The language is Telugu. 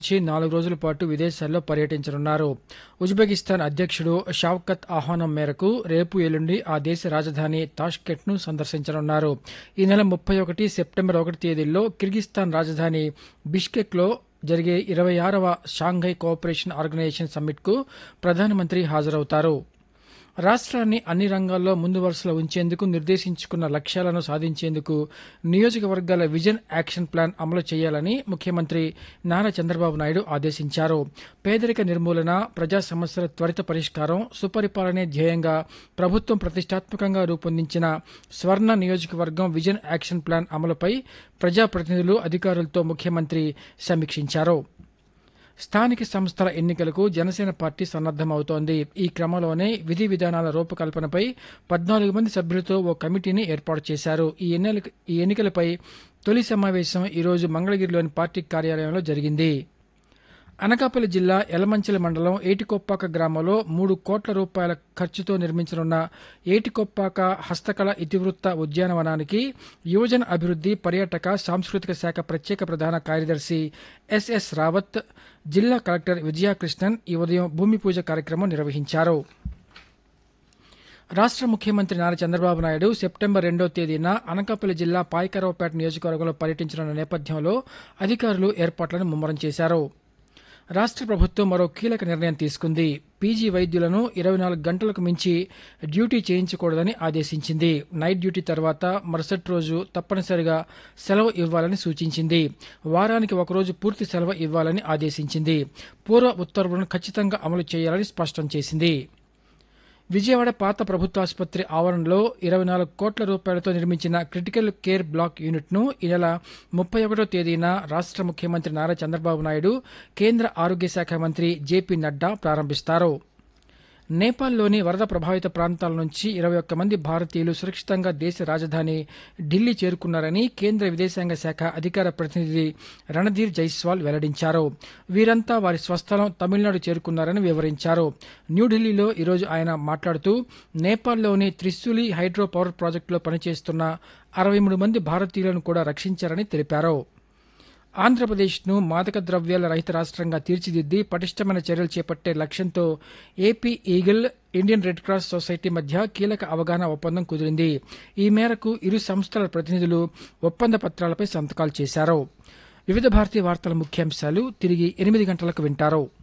నుంచి నాలుగు రోజుల పాటు విదేశాల్లో పర్యటించనున్నారు ఉజ్బెకిస్తాన్ అధ్యక్షుడు షావ్కత్ ఆహ్వానం మేరకు రేపు ఎల్లుండి ఆ దేశ రాజధాని తాష్కెంట్ను సందర్శించనున్నారు ఈ నెల ముప్పై ఒకటి సెప్టెంబర్ ఒకటి తేదీల్లో కిర్గిస్తాన్ రాజధాని బిష్కెక్లో జరిగే ఇరవై ఆరవ షాంఘై కోఆపరేషన్ ఆర్గనైజేషన్ సమ్మిట్కు ప్రధానమంత్రి హాజరవుతారు రాష్ట్రాన్ని అన్ని రంగాల్లో ముందు వరుసలో ఉంచేందుకు నిర్దేశించుకున్న లక్ష్యాలను సాధించేందుకు నియోజకవర్గాల విజన్ యాక్షన్ ప్లాన్ అమలు చేయాలని ముఖ్యమంత్రి నారా చంద్రబాబు నాయుడు ఆదేశించారు పేదరిక నిర్మూలన ప్రజా సమస్యల త్వరిత పరిష్కారం సుపరిపాలనే ధ్యేయంగా ప్రభుత్వం ప్రతిష్టాత్మకంగా రూపొందించిన స్వర్ణ నియోజకవర్గం విజన్ యాక్షన్ ప్లాన్ అమలుపై ప్రజాప్రతినిధులు అధికారులతో ముఖ్యమంత్రి సమీక్షించారు స్థానిక సంస్థల ఎన్నికలకు జనసేన పార్టీ సన్నద్దమవుతోంది ఈ క్రమంలోనే విధి విధానాల రూపకల్పనపై పద్నాలుగు మంది సభ్యులతో ఓ కమిటీని ఏర్పాటు చేశారు ఈ ఎన్నిక ఈ ఎన్నికలపై తొలి సమావేశం ఈరోజు మంగళగిరిలోని పార్టీ కార్యాలయంలో జరిగింది అనకాపల్లి జిల్లా యలమంచిల మండలం ఏటికొప్పాక గ్రామంలో మూడు కోట్ల రూపాయల ఖర్చుతో నిర్మించనున్న ఏటికొప్పాక హస్తకళ ఇతివృత్త ఉద్యానవనానికి యువజన అభివృద్ధి పర్యాటక సాంస్కృతిక శాఖ ప్రత్యేక ప్రధాన కార్యదర్శి ఎస్ఎస్ రావత్ జిల్లా కలెక్టర్ విజయాకృష్ణన్ ఈ ఉదయం భూమి పూజ కార్యక్రమం నిర్వహించారు రాష్ట్ర ముఖ్యమంత్రి నారా చంద్రబాబు నాయుడు సెప్టెంబర్ రెండో తేదీన అనకాపల్లి జిల్లా పాయకరావుపేట నియోజకవర్గంలో పర్యటించనున్న నేపథ్యంలో అధికారులు ఏర్పాట్లను ముమ్మరం చేశారు రాష్ట్ర ప్రభుత్వం మరో కీలక నిర్ణయం తీసుకుంది పీజీ వైద్యులను ఇరవై నాలుగు గంటలకు మించి డ్యూటీ చేయించకూడదని ఆదేశించింది నైట్ డ్యూటీ తర్వాత మరుసటి రోజు తప్పనిసరిగా సెలవు ఇవ్వాలని సూచించింది వారానికి ఒకరోజు పూర్తి సెలవు ఇవ్వాలని ఆదేశించింది పూర్వ ఉత్తర్వులను ఖచ్చితంగా అమలు చేయాలని స్పష్టం చేసింది విజయవాడ పాత ప్రభుత్వాసుపత్రి ఆవరణలో ఇరవై నాలుగు కోట్ల రూపాయలతో నిర్మించిన క్రిటికల్ కేర్ బ్లాక్ యూనిట్ను ఈ నెల ముప్పై ఒకటో తేదీన రాష్ట్ర ముఖ్యమంత్రి నారా చంద్రబాబు నాయుడు కేంద్ర ఆరోగ్య శాఖ మంత్రి జేపీ నడ్డా ప్రారంభిస్తారు నేపాల్లోని వరద ప్రభావిత ప్రాంతాల నుంచి ఇరవై ఒక్క మంది భారతీయులు సురక్షితంగా దేశ రాజధాని ఢిల్లీ చేరుకున్నారని కేంద్ర విదేశాంగ శాఖ అధికార ప్రతినిధి రణధీర్ జైస్వాల్ వెల్లడించారు వీరంతా వారి స్వస్థలం తమిళనాడు చేరుకున్నారని వివరించారు న్యూఢిల్లీలో ఈరోజు ఆయన మాట్లాడుతూ నేపాల్లోని త్రిశూలి హైడ్రో పవర్ ప్రాజెక్టులో పనిచేస్తున్న అరవై మూడు మంది భారతీయులను కూడా రక్షించారని తెలిపారు ఆంధ్రప్రదేశ్ను మాదక ద్రవ్యాల రహిత రాష్ట్రంగా తీర్చిదిద్ది పటిష్టమైన చర్యలు చేపట్టే లక్ష్యంతో AP Eagle Indian Red Cross Society మధ్య కీలక అవగాహన ఒప్పందం కుదిరింది ఈ మేరకు ఇరు సంస్థల ప్రతినిధులు ఒప్పంద పత్రాలపై సంతకాలు చేశారు వివిధ భారతీయ వార్తల ముఖ్యాంశాలు తిరిగి ఎనిమిది గంటలకు వింటారు